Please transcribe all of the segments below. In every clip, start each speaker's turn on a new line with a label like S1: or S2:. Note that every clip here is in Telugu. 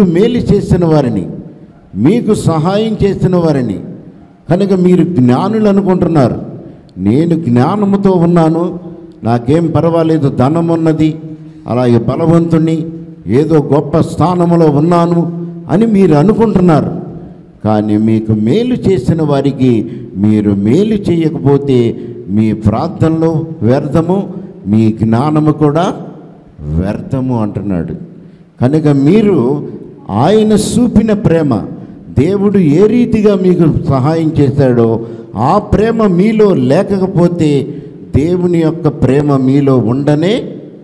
S1: మేలు చేసిన వారిని మీకు సహాయం చేసిన వారిని కనుక మీరు జ్ఞానులు అనుకుంటున్నారు నేను జ్ఞానముతో ఉన్నాను నాకేం పర్వాలేదు ధనం ఉన్నది అలాగే బలవంతుణ్ణి ఏదో గొప్ప స్థానంలో ఉన్నాను అని మీరు అనుకుంటున్నారు కానీ మీకు మేలు చేసిన వారికి మీరు మేలు చేయకపోతే మీ ప్రార్థనలో వ్యర్థము మీ జ్ఞానము కూడా వ్యర్థము అంటున్నాడు కనుక మీరు ఆయన చూపిన ప్రేమ దేవుడు ఏ రీతిగా మీకు సహాయం చేశాడో ఆ ప్రేమ మీలో లేకపోతే దేవుని యొక్క ప్రేమ మీలో ఉండనే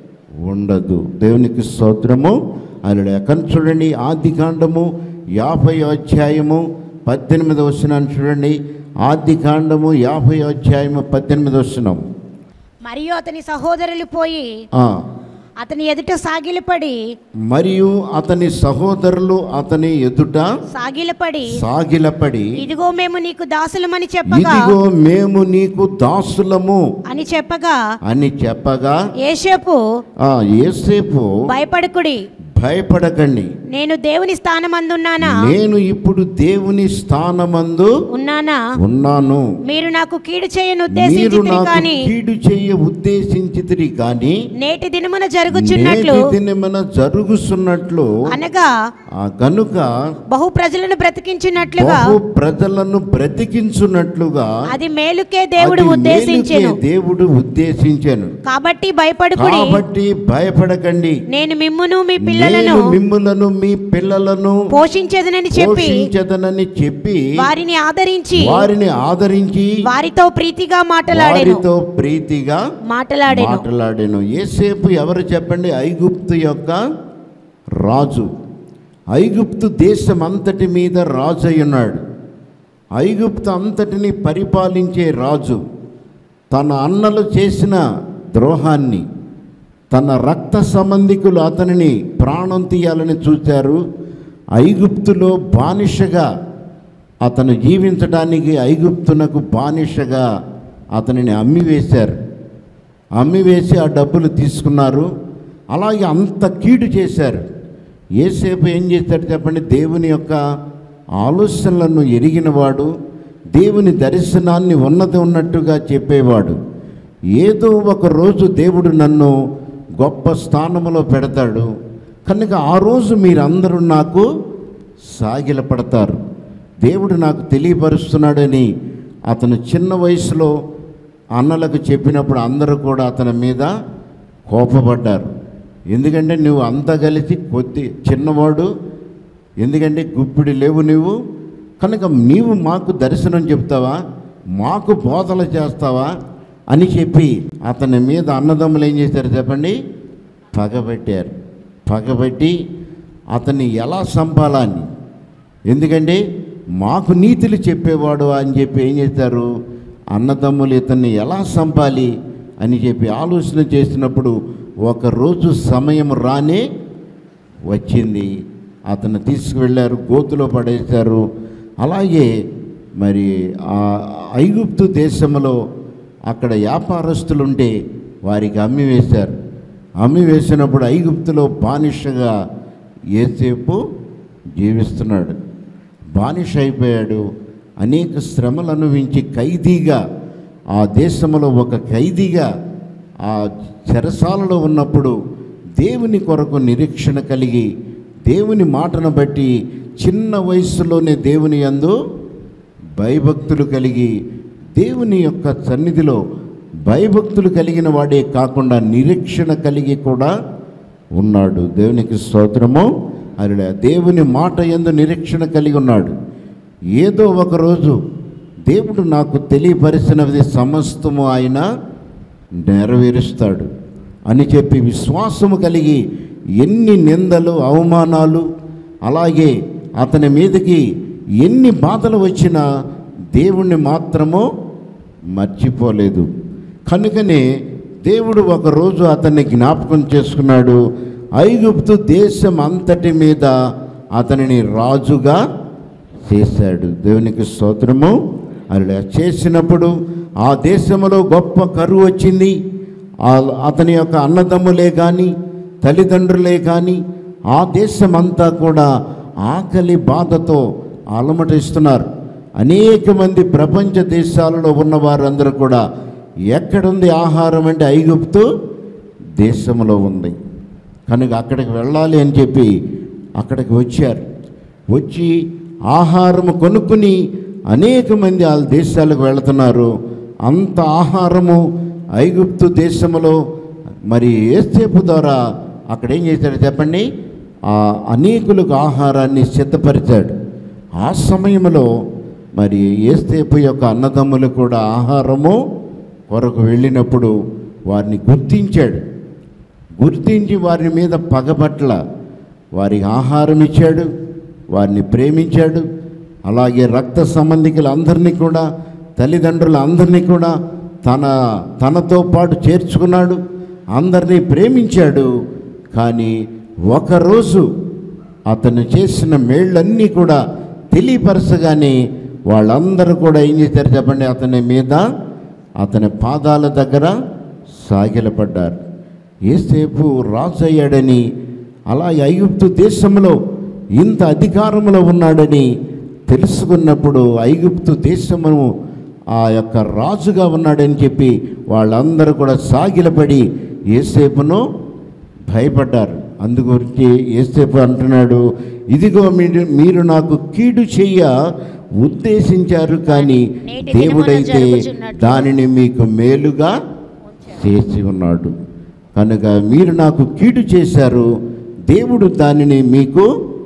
S1: ఉండదు దేవునికి స్తోత్రము ఆయన ఎక్కడ చూడండి ఆది కాండము యాభై అధ్యాయము పద్దెనిమిది వచనాన్ని చూడండి ఆది కాండము యాభై అధ్యాయము పద్దెనిమిది వచనం
S2: మరియు అతని సహోదరులు పోయి
S1: ఆ,
S2: అతని ఎదుట సాగిలపడి
S1: మరియు అతని సహోదరులు అతని ఎదుట
S2: సాగిలపడి
S1: సాగిలపడి
S2: ఇదిగో మేము నీకు దాసులమని చెప్పగా
S1: ఇదిగో మేము నీకు దాసులము
S2: అని చెప్పగా
S1: అని చెప్పగా
S2: ఏసేపు
S1: ఆ ఏసేపు
S2: భయపడకుడి
S1: భయపడకండి
S2: నేను దేవుని స్థానమందున్నానా
S1: నేను ఇప్పుడు దేవుని స్థానమందు
S2: ఉన్నానా
S1: ఉన్నాను
S2: మీరు నాకు కీడు చేయను
S1: మీరు
S2: ఉద్దేశించితిరి
S1: నాకు
S2: కానీ
S1: కీడు చెయ్య ఉద్దేశించితిరి కానీ
S2: నేటి దినమున జరుగుచున్నట్లు
S1: నేటి దినమున జరుగుతున్నట్లు
S2: అనగా
S1: ఆ గనుక
S2: బహు ప్రజలను బ్రతికించినట్లుగా
S1: బహు ప్రజలను బ్రతికించున్నట్లుగా
S2: అది మేలుకే దేవుడు
S1: అది
S2: ఉద్దేశించెను
S1: మేలుకే దేవుడు ఉద్దేశించాను
S2: కాబట్టి భయపడుకుడి
S1: కాబట్టి భయపడకండి
S2: నేను మిమ్మును మీ పిల్లలను
S1: నేను మిమ్ములను మీ పిల్లలను
S2: పోషించదనని చెప్పి
S1: పోషించదనని చెప్పి
S2: వారిని ఆదరించి
S1: వారిని ఆదరించి
S2: వారితో ప్రీతిగా మాట్లాడేను
S1: వారితో ప్రీతిగా
S2: మాట్లాడేను
S1: మాట్లాడాను ఏసేపు ఎవరు చెప్పండి ఐగుప్తు యొక్క రాజు ఐగుప్తు దేశం అంతటి మీద రాజు అయి ఉన్నాడు ఐగుప్తు అంతటిని పరిపాలించే రాజు తన అన్నలు చేసిన ద్రోహాన్ని తన రక్త సంబంధికులు అతనిని ప్రాణం తీయాలని చూశారు ఐగుప్తులో బానిసగా అతను జీవించడానికి ఐగుప్తునకు బానిసగా అతనిని అమ్మివేశారు అమ్మివేసి ఆ డబ్బులు తీసుకున్నారు అలాగే అంత కీడు చేశారు ఏసేపు ఏం చేశాడు చెప్పండి దేవుని యొక్క ఆలోచనలను ఎరిగినవాడు దేవుని దర్శనాన్ని ఉన్నది ఉన్నట్టుగా చెప్పేవాడు ఏదో ఒక రోజు దేవుడు నన్ను గొప్ప స్థానంలో పెడతాడు కనుక ఆ రోజు మీరందరూ నాకు సాగిలపడతారు దేవుడు నాకు తెలియపరుస్తున్నాడని అతను చిన్న వయసులో అన్నలకు చెప్పినప్పుడు అందరూ కూడా అతని మీద కోపపడ్డారు ఎందుకంటే నువ్వు అంతా కలిసి కొద్ది చిన్నవాడు ఎందుకంటే గుప్పిడి లేవు నువ్వు కనుక నీవు మాకు దర్శనం చెప్తావా మాకు బోధలు చేస్తావా అని చెప్పి అతని మీద అన్నదమ్ములు ఏం చేశారు చెప్పండి పగబెట్టారు పగబెట్టి అతన్ని ఎలా చంపాలని ఎందుకంటే మాకు నీతులు చెప్పేవాడు అని చెప్పి ఏం చేశారు అన్నదమ్ములు ఇతన్ని ఎలా చంపాలి అని చెప్పి ఆలోచన చేసినప్పుడు ఒకరోజు సమయం రానే వచ్చింది అతను తీసుకువెళ్ళారు గోతులో పడేశారు అలాగే మరి ఆ ఐగుప్తు దేశంలో అక్కడ వ్యాపారస్తులు ఉంటే వారికి అమ్మి వేశారు అమ్మి వేసినప్పుడు ఐగుప్తులో బానిసగా ఏసేపు జీవిస్తున్నాడు బానిస అయిపోయాడు అనేక శ్రమలు అనుభవించి ఖైదీగా ఆ దేశంలో ఒక ఖైదీగా ఆ చెరసాలలో ఉన్నప్పుడు దేవుని కొరకు నిరీక్షణ కలిగి దేవుని మాటను బట్టి చిన్న వయసులోనే దేవుని యందు భయభక్తులు కలిగి దేవుని యొక్క సన్నిధిలో భయభక్తులు కలిగిన వాడే కాకుండా నిరీక్షణ కలిగి కూడా ఉన్నాడు దేవునికి స్తోత్రము అలా దేవుని మాట ఎందు నిరీక్షణ కలిగి ఉన్నాడు ఏదో ఒకరోజు దేవుడు నాకు తెలియపరిచినది సమస్తము ఆయన నెరవేరుస్తాడు అని చెప్పి విశ్వాసము కలిగి ఎన్ని నిందలు అవమానాలు అలాగే అతని మీదకి ఎన్ని బాధలు వచ్చినా దేవుణ్ణి మాత్రము మర్చిపోలేదు కనుకనే దేవుడు ఒకరోజు అతన్ని జ్ఞాపకం చేసుకున్నాడు ఐగుప్తు దేశం అంతటి మీద అతనిని రాజుగా చేశాడు దేవునికి స్తోత్రము అలా చేసినప్పుడు ఆ దేశంలో గొప్ప కరువు వచ్చింది ఆ- అతని యొక్క అన్నదమ్ములే కానీ తల్లిదండ్రులే కానీ ఆ దేశమంతా కూడా ఆకలి బాధతో అలమటిస్తున్నారు అనేక మంది ప్రపంచ దేశాలలో ఉన్న వారందరూ కూడా ఎక్కడుంది ఆహారం అంటే ఐగుప్తు దేశంలో ఉంది కనుక అక్కడికి వెళ్ళాలి అని చెప్పి అక్కడికి వచ్చారు వచ్చి ఆహారం కొనుక్కుని అనేక మంది ఆ దేశాలకు వెళుతున్నారు అంత ఆహారము ఐగుప్తు దేశంలో మరి ఏసేపు ద్వారా అక్కడ ఏం చేశాడు చెప్పండి ఆ అనేకులకు ఆహారాన్ని సిద్ధపరిచాడు ఆ సమయంలో మరి ఏసేపు యొక్క అన్నదమ్ములు కూడా ఆహారము కొరకు వెళ్ళినప్పుడు వారిని గుర్తించాడు గుర్తించి వారి మీద పగబట్ల వారికి ఆహారం ఇచ్చాడు వారిని ప్రేమించాడు అలాగే రక్త సంబంధికులందరినీ కూడా తల్లిదండ్రులందరినీ కూడా తన తనతో పాటు చేర్చుకున్నాడు అందరినీ ప్రేమించాడు కానీ ఒకరోజు అతను చేసిన మేళ్ళన్నీ కూడా తెలియపరచగానే వాళ్ళందరూ కూడా ఏం చేశారు చెప్పండి అతని మీద అతని పాదాల దగ్గర సాగిలపడ్డారు ఏసేపు రాజు అయ్యాడని అలా ఐగుప్తు దేశంలో ఇంత అధికారంలో ఉన్నాడని తెలుసుకున్నప్పుడు ఐగుప్తు దేశము ఆ యొక్క రాజుగా ఉన్నాడని చెప్పి వాళ్ళందరూ కూడా సాగిలపడి ఏసేపును భయపడ్డారు అందుగురించి ఏసేపు అంటున్నాడు ఇదిగో మీరు మీరు నాకు కీడు చెయ్య ఉద్దేశించారు కానీ
S2: నేటి
S1: దేవుడైతే
S2: దినమున జరుగుచున్నట్లు.
S1: దానిని మీకు మేలుగా చేసి ఉన్నాడు కనుక మీరు నాకు కీడు చేశారు దేవుడు దానిని మీకు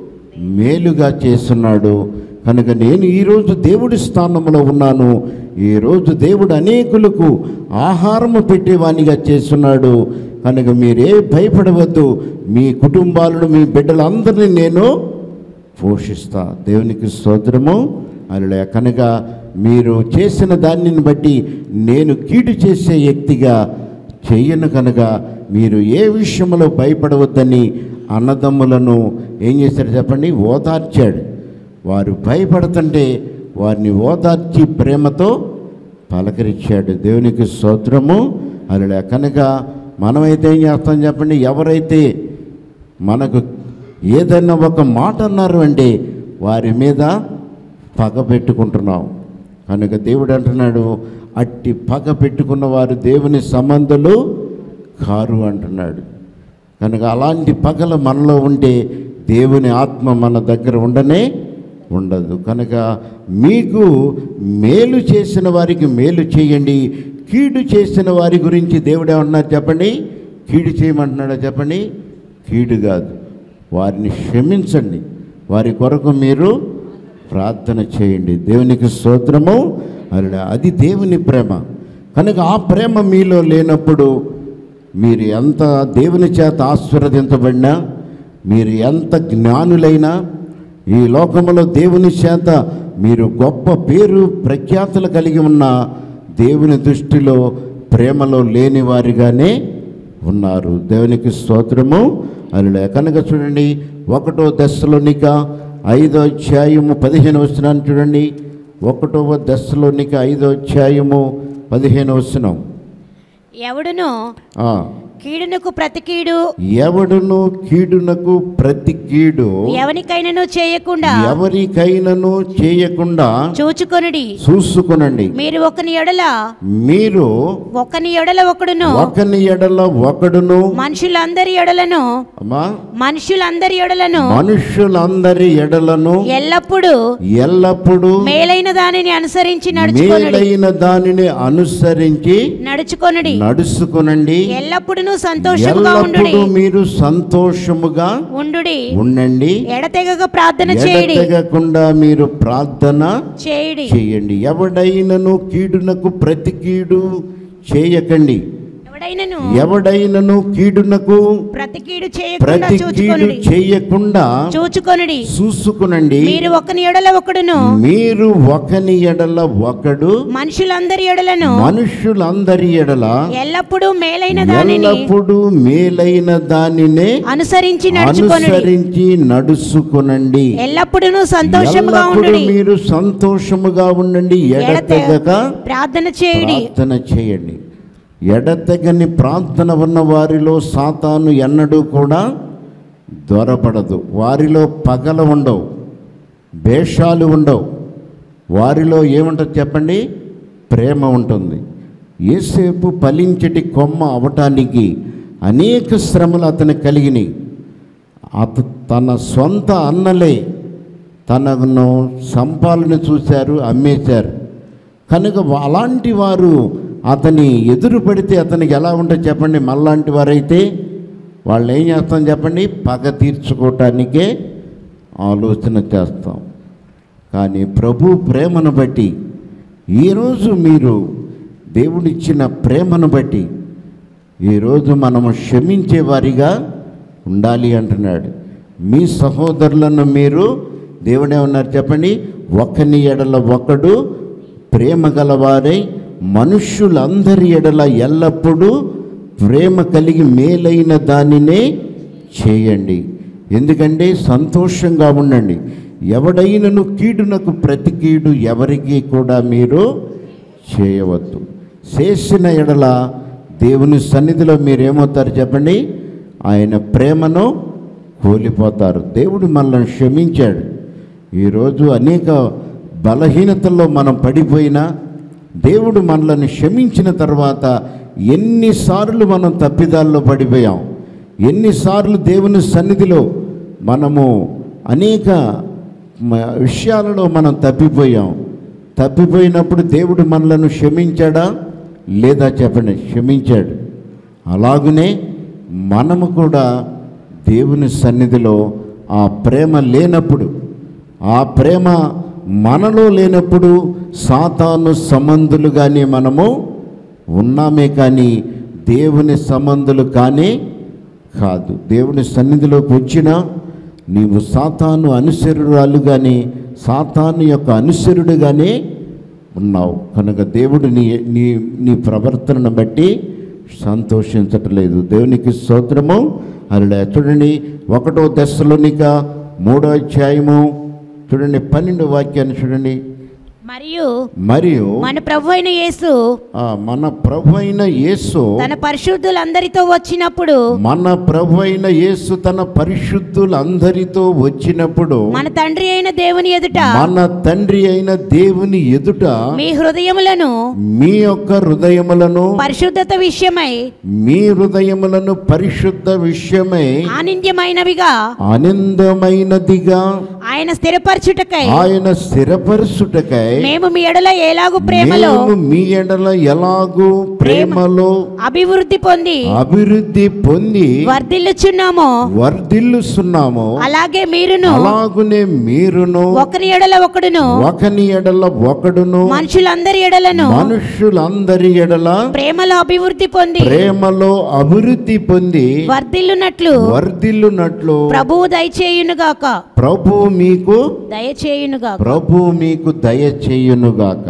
S1: మేలుగా చేస్తున్నాడు కనుక నేను ఈరోజు దేవుడి స్థానంలో ఉన్నాను ఈరోజు దేవుడు అనేకులకు ఆహారము పెట్టేవానిగా చేస్తున్నాడు కనుక మీరే భయపడవద్దు మీ కుటుంబాలను మీ బిడ్డలందరినీ నేను పోషిస్తా దేవునికి స్తోత్రము అలా కనుక మీరు చేసిన దానిని బట్టి నేను కీడు చేసే వ్యక్తిగా చెయ్యను కనుక మీరు ఏ విషయంలో భయపడవద్దని అన్నదమ్ములను ఏం చేశాడు చెప్పండి ఓదార్చాడు వారు భయపడుతుంటే వారిని ఓదార్చి ప్రేమతో పలకరించాడు దేవునికి స్తోత్రము అలా కనుక మనమైతే ఏం చేస్తాం చెప్పండి ఎవరైతే మనకు ఏదైనా ఒక మాట అన్నారు అంటే వారి మీద పగ పెట్టుకుంటున్నాం కనుక దేవుడు అంటున్నాడు అట్టి పగ పెట్టుకున్న వారు దేవుని సంబంధులు కారు అంటున్నాడు కనుక అలాంటి పగలు మనలో ఉంటే దేవుని ఆత్మ మన దగ్గర ఉండనే ఉండదు కనుక మీకు మేలు చేసిన వారికి మేలు చేయండి కీడు చేసిన వారి గురించి దేవుడు ఏమన్నారు చెప్పండి కీడు చేయమంటున్నాడో చెప్పండి కీడు కాదు వారిని క్షమించండి వారి కొరకు మీరు ప్రార్థన చేయండి దేవునికి స్తోత్రము అలా అది దేవుని ప్రేమ కనుక ఆ ప్రేమ మీలో లేనప్పుడు మీరు ఎంత దేవుని చేత ఆశీర్వదించబడినా మీరు ఎంత జ్ఞానులైనా ఈ లోకంలో దేవుని చేత మీరు గొప్ప పేరు ప్రఖ్యాతులు కలిగి ఉన్న దేవుని దృష్టిలో ప్రేమలో లేని వారిగానే ఉన్నారు దేవునికి స్తోత్రము అలా కనుక చూడండి ఒకటో దశలోనిక ఐదో అధ్యాయము పదిహేను వస్తున్నాను చూడండి ఒకటవ దశలోనిక ఐదో అధ్యాయము పదిహేను వస్తున్నాం
S2: ఎవడును
S1: ఆ,
S2: కీడునకు ప్రతి కీడు
S1: ఎవడును కీడునకు ప్రతి కీడు
S2: ఎవనికైనను చేయకుండా
S1: ఎవరికైనను చేయకుండా
S2: చూచుకొనుడి
S1: చూసుకునండి
S2: మీరు ఒకని ఎడల
S1: మీరు
S2: ఒకని ఎడల ఒకడును
S1: ఒకని ఎడల ఒకడును
S2: మనుషులందరి ఎడలను
S1: అమ్మా
S2: మనుషులందరి ఎడలను
S1: మనుషులందరి ఎడలను
S2: ఎల్లప్పుడూ
S1: ఎల్లప్పుడూ
S2: మేలైన దానిని అనుసరించి నడుచుకొనుడి
S1: మేలైన దానిని అనుసరించి
S2: నడుచుకొనుడి
S1: నడుచుకునండి
S2: ఎల్లప్పుడూ సంతోషముగా ఉండుడి
S1: ఎల్లప్పుడూ మీరు సంతోషముగా
S2: ఉండుడి
S1: ఉండండి
S2: ఎడతెగక ప్రార్థన చేయుడి
S1: ఎడతెగకుండా మీరు ప్రార్థన
S2: చేయుడి
S1: చేయండి ఎవడైనను కీడునకు ప్రతి కీడు చేయకండి
S2: ఎవడైనను
S1: ఎవడైనను కీడునకు
S2: ప్రతి కీడు చేయకుండా
S1: ప్రతి కీడు
S2: చూచుకొనుడి
S1: చేయకుండా
S2: చూచుకొనుడి
S1: చూసుకునండి
S2: మీరు ఒకని ఎడల ఒకడును
S1: మీరు ఒకని ఎడల ఒకడు
S2: మనుషులందరి ఎడలను
S1: మనుషులందరి ఎడల
S2: ఎల్లప్పుడూ మేలైన దానిని
S1: ఎల్లప్పుడూ మేలైన దానినే
S2: అనుసరించి నడుచుకొనుడి
S1: అనుసరించి నడుచుకునండి
S2: ఎల్లప్పుడూ సంతోషముగా
S1: ఎల్లప్పుడూ
S2: ఉండుడి
S1: మీరు సంతోషముగా ఉండండి ఎడతెగక
S2: ప్రార్థన చేయుడి
S1: ప్రార్థన చేయండి ఎడతెగని ప్రార్థన ఉన్న వారిలో సాతాను ఎన్నడూ కూడా దొరపడదు వారిలో పగల ఉండవు భేషాలు ఉండవు వారిలో ఏముంటుంది చెప్పండి ప్రేమ ఉంటుంది ఏసేపు ఫలించటి కొమ్మ అవటానికి అనేక శ్రమలు అతను కలిగినాయి అత తన సొంత అన్నలే తనను సంపాలను చూశారు అమ్మేశారు కనుక వా- అలాంటి వారు అతని ఎదురు పడితే అతనికి ఎలా ఉంటుంది చెప్పండి మళ్ళాంటి వారైతే వాళ్ళు ఏం చేస్తాం చెప్పండి పగ తీర్చుకోవటానికే ఆలోచన చేస్తాం కానీ ప్రభు ప్రేమను బట్టి ఈరోజు మీరు దేవుడిచ్చిన ప్రేమను బట్టి ఈరోజు మనము క్షమించే వారిగా ఉండాలి అంటున్నాడు మీ సహోదరులను మీరు దేవుడే ఉన్నారు చెప్పండి ఒకని ఎడల ఒకడు ప్రేమ గలవారై మనుష్యులందరి ఎడల ఎల్లప్పుడూ ప్రేమ కలిగి మేలైన దానినే చేయండి ఎందుకంటే సంతోషంగా ఉండండి ఎవడైనను కీడునకు ప్రతి కీడు ఎవరికి కూడా మీరు చేయవద్దు చేసిన ఎడల దేవుని సన్నిధిలో మీరు ఏమవుతారు చెప్పండి ఆయన ప్రేమను కోల్పోతారు దేవుడు మనల్ని క్షమించాడు ఈరోజు అనేక బలహీనతల్లో మనం పడిపోయినా దేవుడు మనల్ని క్షమించిన తర్వాత ఎన్నిసార్లు మనం తప్పిదాల్లో పడిపోయాం ఎన్నిసార్లు దేవుని సన్నిధిలో మనము అనేక మ- విషయాలలో మనం తప్పిపోయాం తప్పిపోయినప్పుడు దేవుడు మనలను క్షమించాడా లేదా చెప్పండి క్షమించాడు అలాగనే మనము కూడా దేవుని సన్నిధిలో ఆ ప్రేమ లేనప్పుడు ఆ ప్రేమ మనలో లేనప్పుడు సాతాను సంబంధులుగానే మనము ఉన్నామే కానీ దేవుని సంబంధులు కానీ కాదు దేవుని సన్నిధిలోకి వచ్చినా నీవు సాతాను అనుసరురాలుగానే సాతాను యొక్క అనుసరుడుగానే ఉన్నావు కనుక దేవుడు నీ నీ నీ ప్రవర్తనను బట్టి సంతోషించట్లేదు దేవునికి స్తోత్రము అలా చూడండి ఒకటో దశలోనిక మూడో అధ్యాయము చూడండి పన్నెండు వాక్యాన్ని చూడండి
S2: మరియు
S1: మరియు
S2: మన ప్రభు అయిన యేసు
S1: ఆ, మన ప్రభు అయిన యేసు
S2: తన పరిశుద్ధులందరితో వచ్చినప్పుడు
S1: మన ప్రభు అయిన యేసు తన పరిశుద్ధులందరితో వచ్చినప్పుడు
S2: మన తండ్రి అయిన దేవుని ఎదుట
S1: మన తండ్రి అయిన దేవుని ఎదుట
S2: మీ హృదయములను
S1: మీ యొక్క హృదయములను
S2: పరిశుద్ధత విషయమై
S1: మీ హృదయములను పరిశుద్ధ విషయమై
S2: ఆనంద్యమైనవిగా
S1: ఆనందమైనదిగా
S2: ఆయన స్థిరపరచుటకై
S1: ఆయన స్థిరపరచుటకై
S2: మేము మీ ఎడల ఎలాగు ప్రేమలో
S1: మేము మీ ఎడల ఎలాగూ ప్రేమలో
S2: అభివృద్ధి పొంది
S1: అభివృద్ధి పొంది
S2: వర్ధిల్లుచున్నామో
S1: వర్ధిల్లుస్తున్నాము
S2: అలాగే మీరును
S1: అలాగునే మీరును
S2: ఒకరి ఎడల ఒకడును
S1: ఒకని ఎడల ఒకడును
S2: మనుషులందరి ఎడలను
S1: మనుషులందరి ఎడల
S2: ప్రేమలో అభివృద్ధి పొంది
S1: ప్రేమలో అభివృద్ధి పొంది
S2: వర్ధిల్లునట్లు
S1: వర్ధిల్లునట్లు
S2: ప్రభువు దయచేయునుగాక
S1: ప్రభు మీకు
S2: దయచేయునుగాక
S1: ప్రభు మీకు దయచేయునుగాక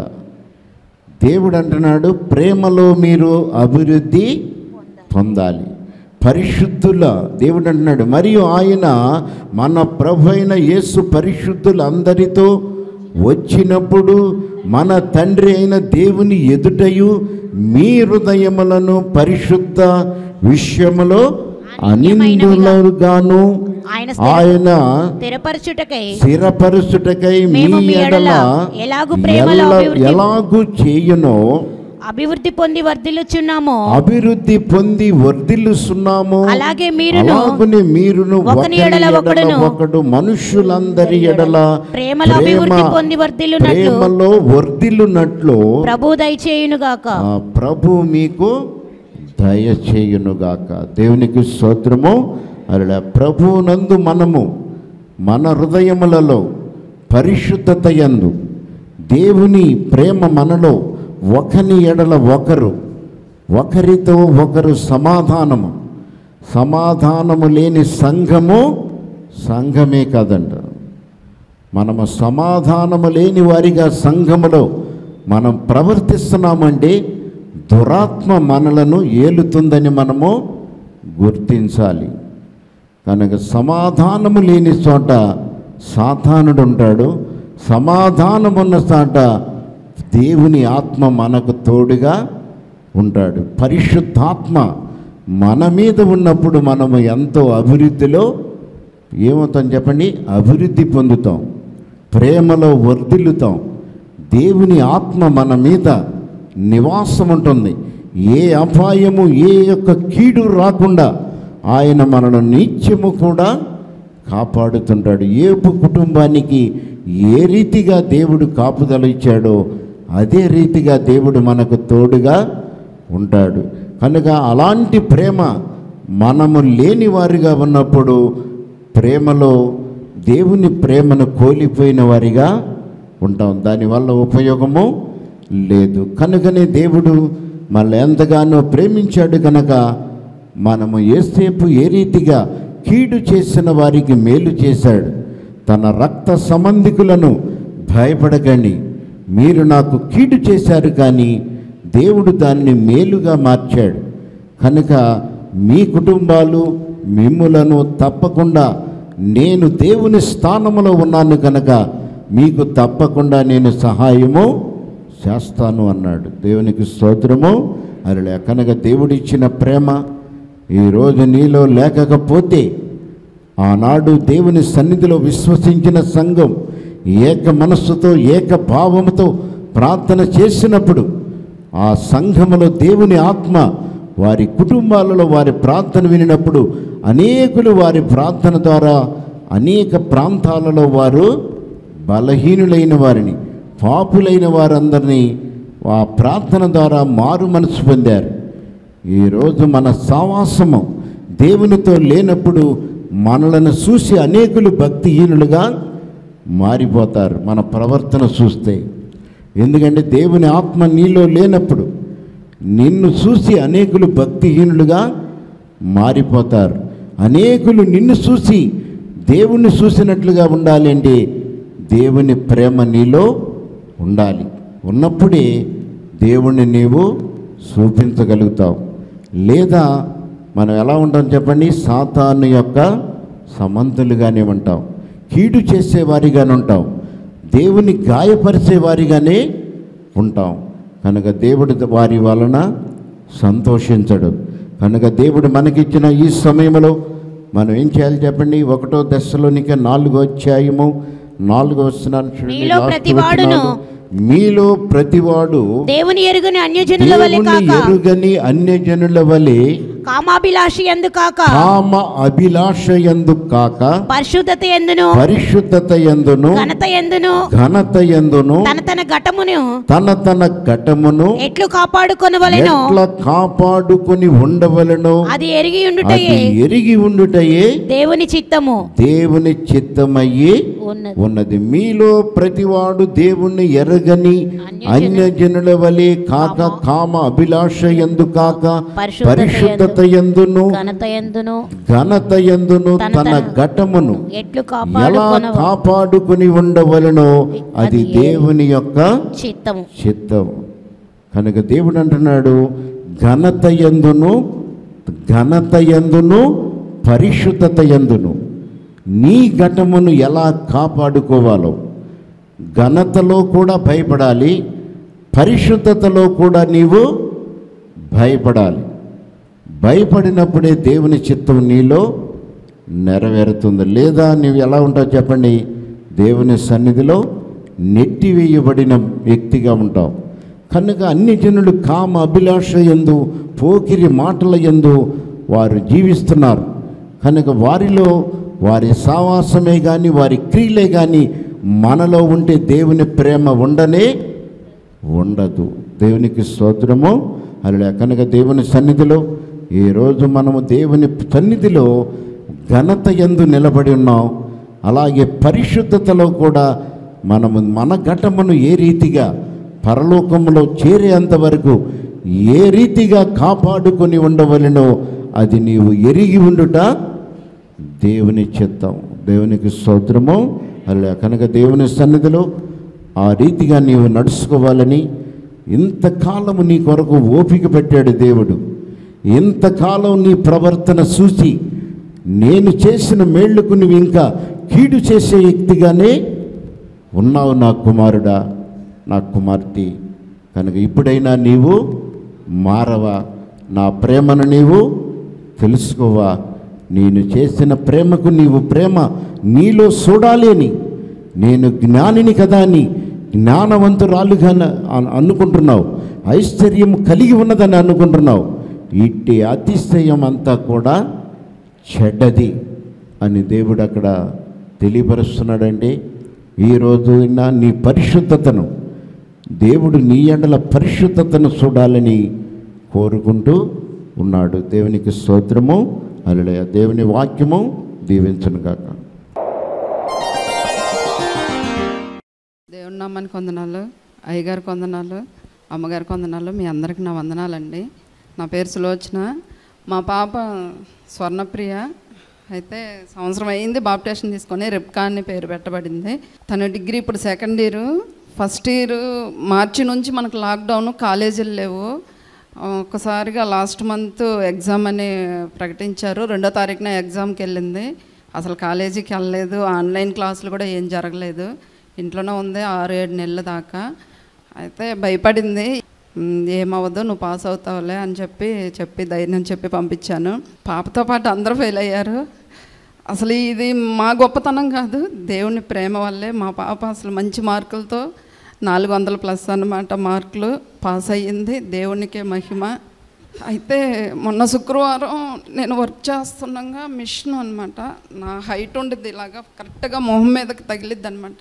S1: దేవుడు అంటున్నాడు ప్రేమలో మీరు అభివృద్ధి పొందాలి పరిశుద్ధుల దేవుడు అంటున్నాడు మరియు ఆయన మన ప్రభు అయిన యేసు పరిశుద్ధులందరితో వచ్చినప్పుడు మన తండ్రి అయిన దేవుని ఎదుటయు మీ హృదయములను పరిశుద్ధ విషయములో అనిందులుగాను
S2: ఆయన
S1: ఆయన
S2: స్థిరపరచుటకై
S1: స్థిరపరుచుటకై మీ
S2: మేము మీ
S1: ఎడల
S2: ఎడల ఎలాగు ప్రేమలో
S1: ఎల్ల-
S2: అభివృద్ధి-
S1: ఎలాగు చేయునో
S2: అభివృద్ధి పొంది వర్ధిల్లుచున్నామో
S1: అభివృద్ధి పొంది వర్ధిల్లుస్తున్నాము
S2: అలాగే మీరును
S1: అలాగునే మీరును
S2: ఒకని
S1: ఒకని
S2: ఎడల
S1: ఎడల
S2: ఒకడును
S1: ఒకడు మనుషులందరి ఎడల
S2: ప్రేమలో అభివృద్ధి పొంది వర్ధిల్లునట్లు
S1: ప్రేమలో వర్ధిల్లునట్లు
S2: ప్రభు దయచేయునుగాక
S1: ఆ ప్రభు మీకు దయచేయునుగాక దేవునికి స్తోత్రము అలా ప్రభువునందు మనము మన హృదయములలో పరిశుద్ధత యందు దేవుని ప్రేమ మనలో ఒకని ఎడల ఒకరు ఒకరితో ఒకరు సమాధానము సమాధానము లేని సంఘము సంఘమే కాదంట మనము సమాధానము లేని వారిగా సంఘములో మనం ప్రవర్తిస్తున్నామంటే దురాత్మ మనలను ఏలుతుందని మనము గుర్తించాలి కనుక సమాధానము లేని చోట సాతానుడు ఉంటాడు సమాధానం ఉన్న చోట దేవుని ఆత్మ మనకు తోడుగా ఉంటాడు పరిశుద్ధాత్మ మన మీద ఉన్నప్పుడు మనము ఎంతో అభివృద్ధిలో ఏమవుతాం చెప్పండి అభివృద్ధి పొందుతాం ప్రేమలో వర్ధిల్లుతాం దేవుని ఆత్మ మన మీద నివాసం ఉంటుంది ఏ అపాయము ఏ యొక్క కీడు రాకుండా ఆయన మనను నిత్యము కూడా కాపాడుతుంటాడు ఏపు కుటుంబానికి ఏ రీతిగా దేవుడు కాపుదల ఇచ్చాడో అదే రీతిగా దేవుడు మనకు తోడుగా ఉంటాడు కనుక అలాంటి ప్రేమ మనము లేని వారిగా ఉన్నప్పుడు ప్రేమలో దేవుని ప్రేమను కోల్పోయిన వారిగా ఉంటాం దానివల్ల ఉపయోగము లేదు కనుకనే దేవుడు మనల్ని ఎంతగానో ప్రేమించాడు కనుక మనము ఏసేపు ఏ రీతిగా కీడు చేసిన వారికి మేలు చేశాడు తన రక్త సంబంధికులను భయపడకండి మీరు నాకు కీడు చేశారు కానీ దేవుడు దానిని మేలుగా మార్చాడు కనుక మీ కుటుంబాలు మిమ్ములను తప్పకుండా నేను దేవుని స్థానములో ఉన్నాను కనుక మీకు తప్పకుండా నేను సహాయము చేస్తాను అన్నాడు దేవునికి స్తోత్రము అలా కనుక దేవుడిచ్చిన ప్రేమ ఈరోజు నీలో లేకపోతే ఆనాడు దేవుని సన్నిధిలో విశ్వసించిన సంఘం ఏక మనస్సుతో ఏక భావముతో ప్రార్థన చేసినప్పుడు ఆ సంఘములో దేవుని ఆత్మ వారి కుటుంబాలలో వారి ప్రార్థన వినినప్పుడు అనేకులు వారి ప్రార్థన ద్వారా అనేక ప్రాంతాలలో వారు బలహీనులైన వారిని పాపులైన వారందరినీ ఆ ప్రార్థన ద్వారా మారు మనసు పొందారు ఈరోజు మన సావాసము దేవునితో లేనప్పుడు మనలను చూసి అనేకులు భక్తిహీనులుగా మారిపోతారు మన ప్రవర్తన చూస్తే ఎందుకంటే దేవుని ఆత్మ నీలో లేనప్పుడు నిన్ను చూసి అనేకులు భక్తిహీనులుగా మారిపోతారు అనేకులు నిన్ను చూసి దేవుణ్ణి చూసినట్లుగా ఉండాలి అంటే దేవుని ప్రేమ నీలో ఉండాలి ఉన్నప్పుడే దేవుణ్ణి నీవు చూపించగలుగుతావు లేదా మనం ఎలా ఉంటాం చెప్పండి సాతాను యొక్క సమంతులుగానే ఉంటాం కీడు చేసేవారిగానే ఉంటాం దేవుని గాయపరిచేవారిగానే ఉంటాం కనుక దేవుడు వారి వలన సంతోషించడు కనుక దేవుడు మనకిచ్చిన ఈ సమయంలో మనం ఏం చేయాలి చెప్పండి ఒకటో దశలోనిక నాలుగో అధ్యాయము నాలుగో వస్తున్నాను చూడండి
S2: మీలో
S1: లాస్ట్
S2: ప్రతివాడును
S1: వచనాలు. మీలో ప్రతివాడు
S2: దేవుని ఎరుగుని అన్యజనుల వలె
S1: దేవుని
S2: కాక
S1: ఎరుగని అన్యజనుల వలె
S2: కామాభిలాషి ఎందు కాక
S1: కామ అభిలాష ఎందు కాక
S2: పరిశుద్ధత ఎందును
S1: పరిశుద్ధత ఎందును
S2: ఘనత ఎందును
S1: ఘనత ఎందును
S2: తన తన ఘటమును
S1: తన తన ఘటమును
S2: ఎట్లు కాపాడుకొనవలెను
S1: ఎట్లా కాపాడుకొని ఉండవలెనో
S2: అది ఎరిగి
S1: అది
S2: ఉండుటయే
S1: ఎరిగి ఉండుటయే
S2: దేవుని చిత్తము
S1: దేవుని చిత్తమయ్యి
S2: ఉన్నది
S1: ఉన్నది మీలో ప్రతివాడు దేవుణ్ణి ఎరగని అన్యజనుల వలె కాక కామ అభిలాష ఎందు కాక
S2: పరిశుద్ధత
S1: పరిశుద్ధత ఎందును
S2: ఘనత ఎందును
S1: ఘనత ఎందును
S2: తన
S1: తన
S2: తన
S1: ఘటమును
S2: ఎట్లు
S1: ఎలా
S2: కాపాడుకొన
S1: కాపాడుకుని ఉండవలనో అది
S2: అది
S1: దేవుని యొక్క
S2: చిత్తము
S1: చిత్తం కనుక దేవుడు అంటున్నాడు ఘనత ఎందును ఘనత ఎందును పరిశుద్ధత ఎందును నీ ఘటమును ఎలా కాపాడుకోవాలో ఘనతలో కూడా భయపడాలి పరిశుద్ధతలో కూడా నీవు భయపడాలి భయపడినప్పుడే దేవుని చిత్తం నీలో నెరవేరుతుంది లేదా నీవు ఎలా ఉంటావు చెప్పండి దేవుని సన్నిధిలో నెట్టివేయబడిన వ్యక్తిగా ఉంటావు కనుక అన్ని జనులు కామ అభిలాష ఎందు పోకిరి మాటల ఎందు వారు జీవిస్తున్నారు కనుక వారిలో వారి సావాసమే కానీ వారి క్రియలే కానీ మనలో ఉంటే దేవుని ప్రేమ ఉండనే ఉండదు దేవునికి స్తోత్రము అలా కనుక దేవుని సన్నిధిలో ఈరోజు మనము దేవుని సన్నిధిలో ఘనత ఎందు నిలబడి ఉన్నాం అలాగే పరిశుద్ధతలో కూడా మనము మన ఘటమును ఏ రీతిగా పరలోకంలో చేరేంత వరకు ఏ రీతిగా కాపాడుకొని ఉండవలెనో అది నీవు ఎరిగి ఉండుట దేవుని చిత్తం దేవునికి స్తోత్రము అలా కనుక దేవుని సన్నిధిలో ఆ రీతిగా నీవు నడుచుకోవాలని ఇంతకాలము నీ కొరకు ఓపిక పెట్టాడు దేవుడు ఇంతకాలం నీ ప్రవర్తన చూసి నేను చేసిన మేళ్లకు నువ్వు ఇంకా కీడు చేసే వ్యక్తిగానే ఉన్నావు నా కుమారుడా నా కుమార్తె కనుక ఇప్పుడైనా నీవు మారవా నా ప్రేమను నీవు తెలుసుకోవా నేను చేసిన ప్రేమకు నీవు ప్రేమ నీలో చూడాలి అని నేను జ్ఞానిని కదా అని జ్ఞానవంతురాలుగా అను- అనుకుంటున్నావు ఐశ్వర్యం కలిగి ఉన్నదని అనుకుంటున్నావు ఇట్టి అతిశయం అంతా కూడా చెడ్డది అని దేవుడు అక్కడ తెలియపరుస్తున్నాడండి ఈరోజు నా నీ పరిశుద్ధతను దేవుడు నీ ఎండల పరిశుద్ధతను చూడాలని కోరుకుంటూ ఉన్నాడు దేవునికి స్తోత్రము అలలయ దేవుని వాక్యము దీవించను గాక
S3: దేవుని నామానికి వందనాలు అయ్యగారికి వందనాలు అమ్మగారికి వందనాలు మీ అందరికి నా వందనాలండి నా పేరు సులోచన మా పాప స్వర్ణప్రియ అయితే సంవత్సరం అయింది బాప్టేషన్ తీసుకొని రిప్కా అని పేరు పెట్టబడింది తను డిగ్రీ ఇప్పుడు second year first year March నుంచి మనకు లాక్డౌన్ కాలేజీలు లేవు ఒక్కసారిగా లాస్ట్ మంత్ ఎగ్జామ్ అని ప్రకటించారు రెండో తారీఖున ఎగ్జామ్కి వెళ్ళింది అసలు కాలేజీకి వెళ్ళలేదు ఆన్లైన్ క్లాసులు కూడా ఏం జరగలేదు ఇంట్లోనే ఉంది ఆరు ఏడు నెలల దాకా అయితే భయపడింది "ఉమ్, ఏమవ్వదు నువ్వు పాస్ అవుతావులే అని చెప్పి చెప్పి ధైర్యం చెప్పి పంపించాను పాపతో పాటు అందరూ ఫెయిల్ అయ్యారు అసలు ఇది మా గొప్పతనం కాదు దేవుని ప్రేమ వల్లే మా పాప అసలు మంచి మార్కులతో నాలుగు వందల ప్లస్ అన్నమాట మార్కులు పాస్ అయ్యింది దేవునికే మహిమ అయితే మొన్న శుక్రవారం నేను వర్క్ చేస్తుండగా మిషన్ అనమాట నా హైట్ ఉండిద్ది ఇలాగా కరెక్ట్గా మొహం మీదకి తగిలిద్ది అనమాట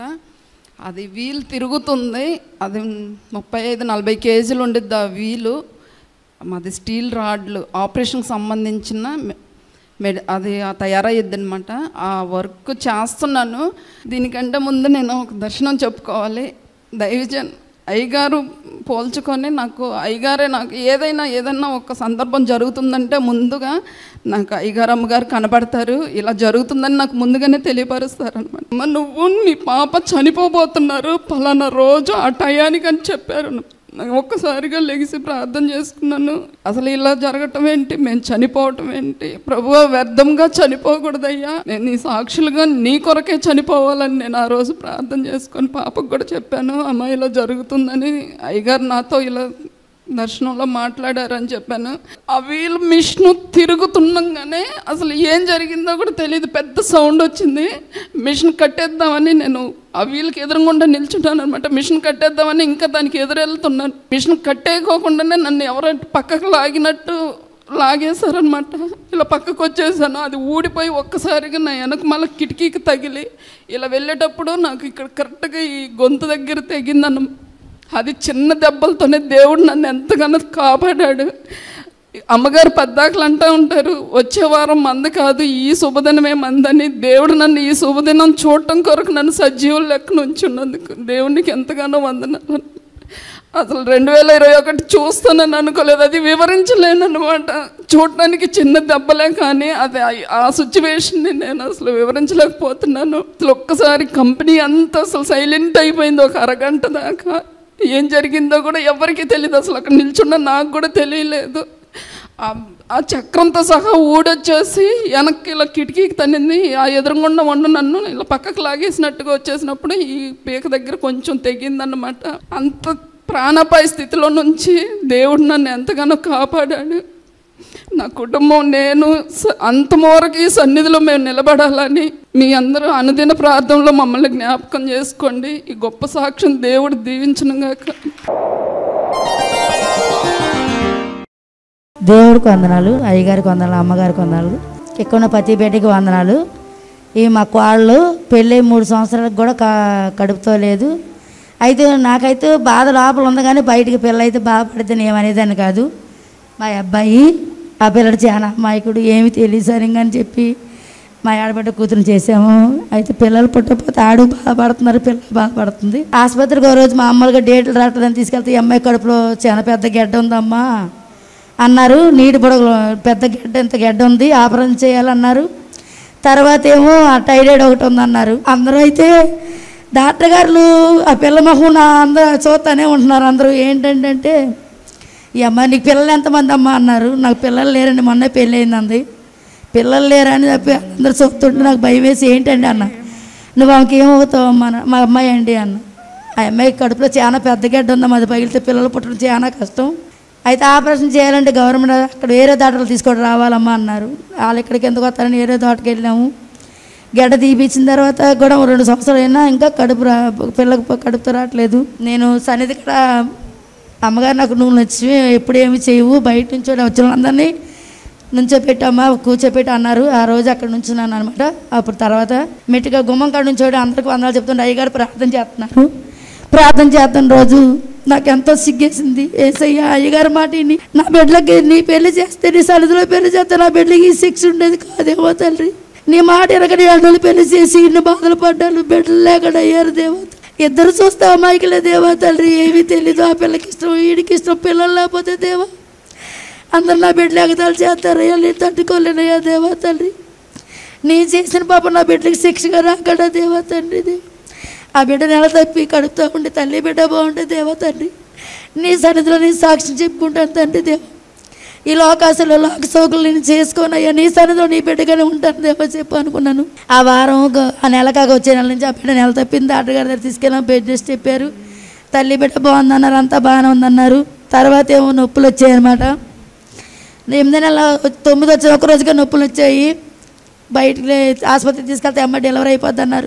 S3: అది వీల్ తిరుగుతుంది అది ముప్పై ఐదు నలభై కేజీలు ఉండిద్ది ఆ వీలు మాది స్టీల్ రాడ్లు ఆపరేషన్కి సంబంధించిన మె- మెడ్ అది ఆ తయారయ్యిద్ది అనమాట ఆ వర్క్ చేస్తున్నాను దీనికంటే ముందు నేను ఒక దర్శనం చెప్పుకోవాలి దైవజన్ అయ్యగారు పోల్చుకొని నాకు అయ్యగారే నాకు ఏదైనా ఏదైనా ఒక సందర్భం జరుగుతుందంటే ముందుగా నాకు అయ్యగారు అమ్మగారు కనపడతారు ఇలా జరుగుతుందని నాకు ముందుగానే తెలియపరుస్తారు అనమాట అమ్మ నువ్వు నీ పాప చనిపోబోతున్నారు పలానా రోజు ఆ టయానికి అని చెప్పారు నాకు ఒక్కసారిగా లెగిసి ప్రార్థన చేసుకున్నాను అసలు ఇలా జరగటం ఏంటి మేము చనిపోవటం ఏంటి ప్రభు వ్యర్థంగా చనిపోకూడదయ్యా నేను నీ సాక్షులుగా నీ కొరకే చనిపోవాలని నేను ఆ రోజు ప్రార్థన చేసుకొని పాపకు కూడా చెప్పాను అమ్మ ఇలా జరుగుతుందని అయ్యగారు నాతో ఇలా దర్శనంలో మాట్లాడారని చెప్పాను ఆ వీల్ మిషన్ తిరుగుతుండగానే అసలు ఏం జరిగిందో కూడా తెలియదు పెద్ద సౌండ్ వచ్చింది మిషన్ కట్టేద్దామని నేను ఆ వీల్కి ఎదురుగుండా నిల్చుంటాను అనమాట మిషన్ కట్టేద్దామని ఇంకా దానికి ఎదురెళ్తున్నాను మిషన్ కట్టేయకోకుండానే నన్ను ఎవరో పక్కకు లాగినట్టు లాగేశారనమాట ఇలా పక్కకు వచ్చేసాను అది ఊడిపోయి ఒక్కసారిగా నా వెనక మళ్ళీ కిటికీకి తగిలి ఇలా వెళ్ళేటప్పుడు నాకు ఇక్కడ కరెక్ట్గా ఈ గొంతు దగ్గర తెగిందన్న అది చిన్న దెబ్బలతోనే దేవుడు నన్ను ఎంతగానో కాపాడాడు అమ్మగారు పద్దాకలు అంటూ ఉంటారు వచ్చే వారం మంద కాదు ఈ శుభదినమే మందని దేవుడు నన్ను ఈ శుభదినం చూడటం కొరకు నన్ను సజీవుల లెక్క ఉంచున్నందుకు దేవునికి ఎంతగానో వందనాలు అసలు రెండు వేల ఇరవై ఒకటి చూస్తానని అనుకోలేదు అది వివరించలేను అనమాట చూడటానికి చిన్న దెబ్బలే కానీ అది ఆ- ఆ సిచ్యువేషన్ని నేను అసలు వివరించలేకపోతున్నాను అసలు ఒక్కసారి కంపెనీ అంతా అసలు సైలెంట్ అయిపోయింది ఒక అరగంట దాకా ఏం జరిగిందో కూడా ఎవరికీ తెలియదు అసలు అక్కడ నిల్చున్న నాకు కూడా తెలియలేదు ఆ- ఆ చక్రంతో సహా ఊడొచ్చేసి వెనక్కి ఇలా కిటికీకి తన్నింది ఆ ఎదురుగుండా వండు నన్ను ఇలా పక్కకు లాగేసినట్టుగా వచ్చేసినప్పుడు ఈ పీక దగ్గర కొంచెం తెగిందన్నమాట అంత ప్రాణపాయ స్థితిలో నుంచి దేవుడు నన్ను ఎంతగానో కాపాడాడు నా కుటుంబం నేను స- అంతమూరకు ఈ సన్నిధిలో మేము నిలబడాలని మీ అందరూ అనుదిన ప్రార్థనలో మమ్మల్ని జ్ఞాపకం చేసుకోండి ఈ గొప్ప సాక్ష్యం దేవుడు దీవించనుగాక
S4: దేవుడికి వందనాలు అయ్యగారికి వందనాలు అమ్మగారికి వందనాలు ఇక్కడ ఉన్న ప్రతి బిడ్డకి వందనాలు ఈ మా కోళ్ళు పెళ్ళి మూడు సంవత్సరాలకు కూడా క కడుపుతో లేదు అయితే నాకైతే బాధ లోపల ఉంది కానీ బయటికి పిల్ల అయితే బాధపడితే ఏమనేదాన్ని కాదు మా అబ్బాయి ఆ పిల్లడు చాలా అమాయకుడు ఏమి తెలియదు సరిగ్గా అని చెప్పి మా ఆడబిడ్డ కూతురు చేసాము అయితే పిల్లలు పుట్టకపోతే ఆడు బాధపడుతున్నారు పిల్లలు బాధపడుతుంది ఆసుపత్రికి ఒక రోజు మామూలుగా డేట్లు రావట్లేదని తీసుకెళ్తే ఈ అమ్మాయి కడుపులో చాలా పెద్ద గడ్డ ఉందమ్మా అన్నారు నీటి బుడగలు పెద్ద గడ్డ ఇంత గడ్డ ఉంది ఆపరేషన్ చేయాలన్నారు తర్వాత ఏమో ఆ టైరాయిడ్ ఒకటి ఉందన్నారు అందరూ అయితే డాక్టర్ గారు ఆ పిల్ల మొహం నా అందరూ చూస్తానే ఉంటున్నారు అందరూ ఏంటంటే ఈ అమ్మాయి నీకు పిల్లలు ఎంతమంది అమ్మ అన్నారు నాకు పిల్లలు లేరండి మొన్నే పెళ్ళి అయింది పిల్లలు లేరని చెప్పి అందరు చూస్తుంటే నాకు భయం వేసి ఏంటండి అన్న నువ్వు ఆమెకి ఏమవుతావు అమ్మ అన్న. మా అమ్మాయి అండి అన్న ఆ అమ్మాయి కడుపులో చాలా పెద్ద గడ్డ ఉందమ్మా అది పగిలితే పిల్లలు పుట్టడం చాలా కష్టం అయితే ఆపరేషన్ చేయాలంటే గవర్నమెంట్ అక్కడ వేరే దాటలు తీసుకొని రావాలమ్మా అన్నారు వాళ్ళు ఇక్కడికి ఎందుకు వస్తారని వేరే తోటకి వెళ్ళాము గడ్డ తీపిచ్చిన తర్వాత కూడా ఓ రెండు సంవత్సరాలు అయినా ఇంకా కడుపు రా పిల్లలకు కడుపుతో రావట్లేదు నేను సన్నిధి ఇక్కడ అమ్మగారు నాకు నువ్వు నచ్చి ఎప్పుడు ఏమి చేయవు బయట నుంచి వచ్చిన వాళ్ళందరినీ నుంచోపెట్టమ్మా కూర్చోపెట్టి అన్నారు ఆ రోజు అక్కడ నుంచున్నాను అనమాట అప్పుడు తర్వాత మెట్టిగా గుమ్మం కాడ నుంచోడి అందరికి వందలు చెప్తుండే అయ్యగారు ప్రార్థన చేస్తున్నారు ప్రార్థన చేస్తున్న రోజు నాకు ఎంతో సిగ్గేసింది ఏసయ్య అయ్యగారు మాట విని నా బిడ్డలకి నీ పెళ్లి చేస్తే నీ సరిధిలో పెళ్లి చేస్తే నా బిడ్డలకి ఈ శిక్ష ఉండేది కాదేమో తండ్రి నీ మాట ఎరగని ఏళ్ళు పెళ్లి చేసి ఇన్ని బాధలు పడ్డాను బిడ్డలు లేకుండా అయ్యారు దేవత ఇద్దరు చూస్తే అమాయకులే దేవా తండ్రి ఏమీ తెలీదు ఆ పిల్లకి ఇష్టం వీడికి ఇష్టం పిల్లలు లేకపోతే దేవా అందరు నా బిడ్డలు ఎగతాలు చేస్తారయ్యా నేను తట్టుకోలేనయ్యా దేవా తండ్రి నేను చేసిన పాప నా బిడ్డకి శిక్షగా రాకడా దేవా తండ్రి దేవా ఆ బిడ్డ నెల తప్పి కడుపుతూ ఉండి తల్లి బిడ్డ బాగుంటే దేవా తండ్రి నీ సన్నిధిలో నీ సాక్ష్యం చెప్పుకుంటాను తండ్రి దేవా ఈ లోకాశలో లోక సోకులు నేను చేసుకోను అయ్యా నీ సన్నిధిలో నీ బిడ్డగానే ఉంటాను దేవా చెప్పు అనుకున్నాను ఆ వారం ఒక- ఆ నెల కాక వచ్చే నెల నుంచి ఆ బిడ్డ నెల తప్పింది డాక్టర్ గారి దగ్గర తీసుకెళ్ళాం బెడ్ రెస్ట్ చెప్పారు తల్లి బిడ్డ బాగుందన్నారు అంతా బాగానే ఉందన్నారు తర్వాత ఏమో నొప్పులు వచ్చాయన్నమాట ఎనిమిది నెల తొమ్మిది వచ్చిన ఒక రోజుగా నొప్పులు వచ్చాయి బయటికి లే- ఆసుపత్రికి తీసుకెళ్తే అమ్మ డెలివరీ అయిపోద్ది అన్నారు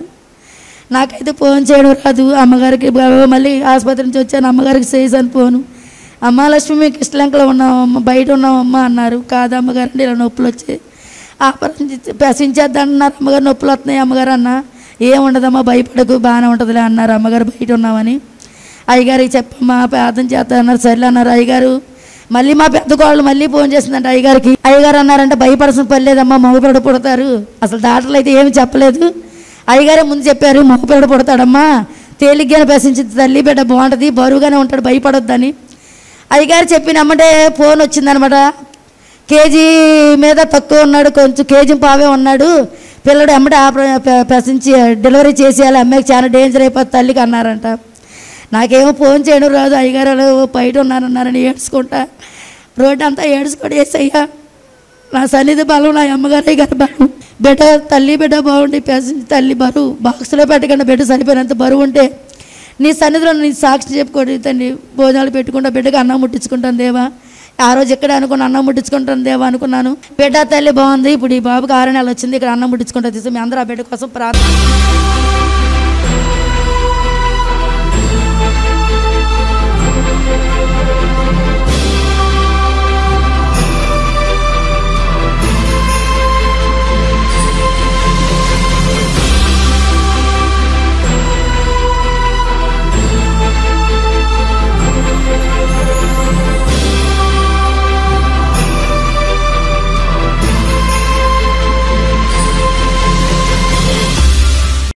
S4: నాకైతే ఫోన్ చేయడం రాదు అమ్మగారికి బాబా మళ్ళీ ఆసుపత్రి నుంచి వచ్చాను అమ్మగారికి చేశాను ఫోను అమ్మ లక్ష్మి మీకు ఇష్టలంకలో ఉన్నాం అమ్మ బయట ఉన్నాం అమ్మ అన్నారు కాదు అమ్మగారు అంటే ఇలా నొప్పులు వచ్చాయి ఆపరేషన్ పెసించేద్దాం అన్నారు అమ్మగారు నొప్పులు వస్తున్నాయి అమ్మగారు అన్న ఏముండదమ్మా భయపడకు బాగానే ఉంటుందిలే అన్నారు అమ్మగారు బయట ఉన్నామని అయ్యగారికి చెప్పమ్మా ప్రార్థన చేస్తా అన్నారు సర్లే అన్నారు అయ్యగారు మళ్ళీ మా పెద్ద కోళ్ళు మళ్ళీ ఫోన్ చేసిందంట అయ్యగారికి అయ్యగారు అన్నారంటే భయపడాల్సిన పని లేదమ్మా మగపిల్లడు పుడతారు అసలు డాక్టర్లు అయితే ఏమి చెప్పలేదు అయ్యగారే ముందు చెప్పారు మగపిల్లడు పుడతాడమ్మా తేలిగ్గానే ప్రశ్నించింది తల్లి బిడ్డ బాగుంటుంది బరువుగానే ఉంటాడు భయపడొద్దని అయ్యగారు చెప్పిన అమ్మటే ఫోన్ వచ్చిందనమాట కేజీ మీద తక్కువ ఉన్నాడు కొంచెం కేజీ పావే ఉన్నాడు పిల్లడు ఎమ్మటే ఆప- పె- ప్రశ్నించి డెలివరీ చేసేయాలి అమ్మాయికి చాలా డేంజర్ అయిపోతుంది తల్లికి అన్నారంట నాకేమో ఫోన్ చేయడం రాదు అయ్యగారు అలా బయట ఉన్నారన్నారని ఏడ్చుకుంటా రోడ్డు అంతా ఏడ్చుకోడు వేసయ్యా నా సన్నిధి బలం నా అమ్మగారు అయ్యగారు బలం బిడ్డ తల్లి బిడ్డ బాగుండి పేసింది తల్లి బరువు బాక్స్లో పెట్టకుండా బిడ్డ సరిపోయినంత బరువు ఉంటే నీ సన్నిధిలో నీ సాక్షి చెప్పుకోండి తండ్రి భోజనాలు పెట్టుకుంటా బిడ్డకి అన్నం ముట్టించుకుంటాను దేవా ఆ రోజు ఎక్కడ అనుకున్న అన్నం ముట్టించుకుంటాను దేవా అనుకున్నాను బిడ్డ తల్లి బాగుంది ఇప్పుడు ఈ బాబుకి ఆరు నెలలు వచ్చింది ఇక్కడ అన్నం ముట్టించుకుంటా తీసి మీ అందరూ ఆ బిడ్డ కోసం ప్రార్థన